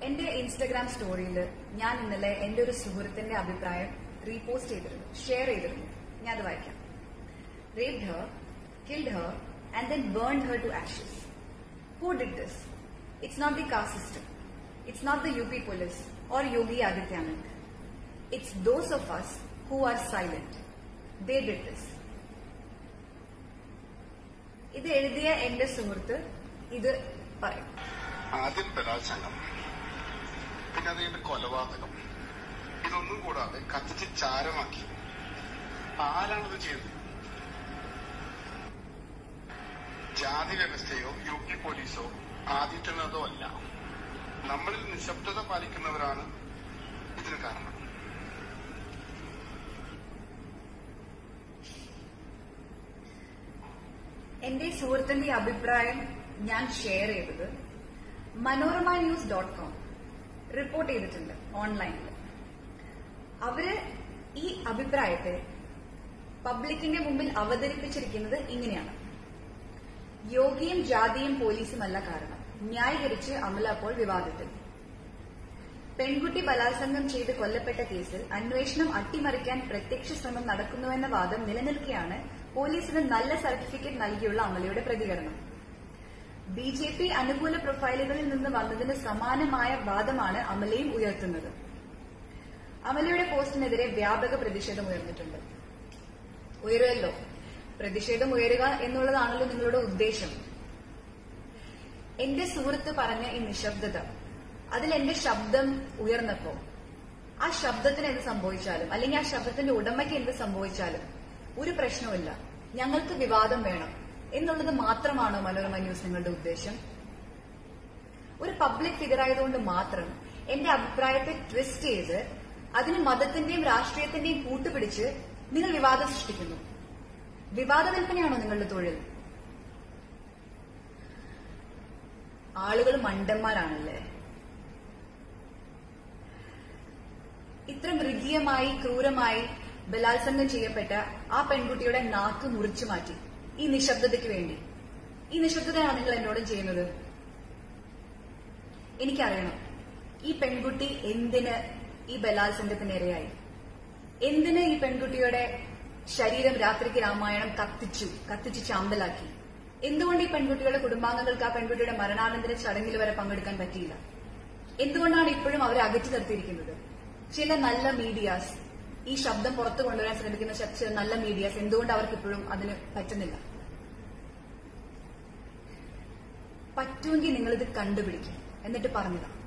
എന്റെ ഇൻസ്റ്റഗ്രാം സ്റ്റോറിയിൽ ഞാൻ ഇന്നലെ എന്റെ ഒരു സുഹൃത്തിന്റെ അഭിപ്രായം റീപോസ്റ്റ് ചെയ്തിരുന്നു ഷെയർ ചെയ്തിരുന്നു ഞാൻ അത് വായിക്കാം raped her, killed her, and then burned her to ashes. Who did this? It's not the caste system. It's not the UP police or Yogi Adityanath. It's those of us who are silent. They did this. ഇത് എഴുതിയ എന്റെ സുഹൃത്ത് ഇത് പറയും ആദ്യം ബലാത്സംഗം പിന്നെ അത് കഴിഞ്ഞ് കൊലപാതകം ഇതൊന്നും കൂടാതെ കത്തിച്ച് ചാരമാക്കി ആരാണത് ചെയ്തത് ജാതി വ്യവസ്ഥയോ യു പി പോലീസോ ആദിത്യനാഥോ അല്ല നമ്മളിൽ നിശബ്ദത പാലിക്കുന്നവരാണ് ഇതിന് കാരണം എന്റെ സുഹൃത്തിന്റെ അഭിപ്രായം ഞാൻ ഷെയർ ചെയ്തത് Manorama news dot com report ചെയ്തിട്ടുണ്ട് ഓൺലൈനിൽ അവര് ഈ അഭിപ്രായത്തെ പബ്ലിക്കിന്റെ മുമ്പിൽ അവതരിപ്പിച്ചിരിക്കുന്നത് ഇങ്ങനെയാണ് യോഗിയും ജാതിയും പോലീസുമല്ല കാരണം ന്യായീകരിച്ച് അമല അപ്പോൾ വിവാദത്തിൽ പെൺകുട്ടി ബലാത്സംഗം ചെയ്ത് കൊല്ലപ്പെട്ട കേസിൽ അന്വേഷണം അട്ടിമറിക്കാൻ പ്രത്യക്ഷ ശ്രമം നടക്കുന്നുവെന്ന വാദം നിലനിൽക്കെയാണ് പോലീസിന് നല്ല സർട്ടിഫിക്കറ്റ് നൽകിയുള്ള അമലയുടെ പ്രതികരണം ബി ജെ പി അനുകൂല പ്രൊഫൈലുകളിൽ നിന്ന് വന്നതിന് സമാനമായ വാദമാണ് അമലയും ഉയർത്തുന്നത് അമലയുടെ പോസ്റ്റിനെതിരെ വ്യാപക പ്രതിഷേധം ഉയർന്നിട്ടുണ്ട് ഉയരുമല്ലോ പ്രതിഷേധം ഉയരുക എന്നുള്ളതാണല്ലോ നിങ്ങളുടെ ഉദ്ദേശം എന്റെ സുഹൃത്ത് പറഞ്ഞ ഈ നിശബ്ദത അതിൽ എന്റെ ശബ്ദം ഉയർന്നപ്പോ ആ ശബ്ദത്തിന് എന്ത് സംഭവിച്ചാലും അല്ലെങ്കിൽ ആ ശബ്ദത്തിന്റെ ഉടമയ്ക്ക് എന്ത് സംഭവിച്ചാലും ഒരു പ്രശ്നവുമില്ല ഞങ്ങൾക്ക് വിവാദം വേണം എന്നുള്ളത് മാത്രമാണോ മനോരമ ന്യൂസ് നിങ്ങളുടെ ഉദ്ദേശം ഒരു പബ്ലിക് ഫിഗർ ആയതുകൊണ്ട് മാത്രം എന്റെ അഭിപ്രായത്തെ ട്വിസ്റ്റ് ചെയ്ത് അതിന് മതത്തിന്റെയും രാഷ്ട്രീയത്തിന്റെയും കൂട്ടുപിടിച്ച് നിങ്ങൾ വിവാദം സൃഷ്ടിക്കുന്നു വിവാദ വിൽപ്പനയാണോ നിങ്ങളുടെ തൊഴിൽ ആളുകൾ മണ്ടന്മാരാണല്ലേ ഇത്ര മൃഗീയമായി ക്രൂരമായി ബലാത്സംഗം ചെയ്യപ്പെട്ട ആ പെൺകുട്ടിയുടെ നാക്ക് മുറിച്ചു മാറ്റി ഈ നിശബ്ദതയ്ക്ക് വേണ്ടി ഈ നിശബ്ദതയാണ് നിങ്ങൾ എന്നോടും ചെയ്യുന്നത് എനിക്കറിയണം ഈ പെൺകുട്ടി എന്തിന് ഈ ബലാത്സംഗത്തിന് ഇരയായി എന്തിന് ഈ പെൺകുട്ടിയുടെ ശരീരം രാത്രിക്ക് രാമായണം കത്തിച്ചു കത്തിച്ച് ചാമ്പലാക്കി എന്തുകൊണ്ട് ഈ പെൺകുട്ടികളുടെ കുടുംബാംഗങ്ങൾക്ക് ആ പെൺകുട്ടിയുടെ മരണാനന്തര ചടങ്ങിൽ വരെ പങ്കെടുക്കാൻ പറ്റിയില്ല എന്തുകൊണ്ടാണ് ഇപ്പോഴും അവരെ അകറ്റി നിർത്തിയിരിക്കുന്നത് ചില നല്ല മീഡിയാസ് ഈ ശബ്ദം പുറത്തു കൊണ്ടുവരാൻ ശ്രമിക്കുന്ന ച- ചില നല്ല മീഡിയാസ് എന്തുകൊണ്ട് അവർക്ക് ഇപ്പോഴും അതിന് പറ്റുന്നില്ല പറ്റുമെങ്കിൽ നിങ്ങളിത് കണ്ടുപിടിക്കും എന്നിട്ട് പറഞ്ഞതാ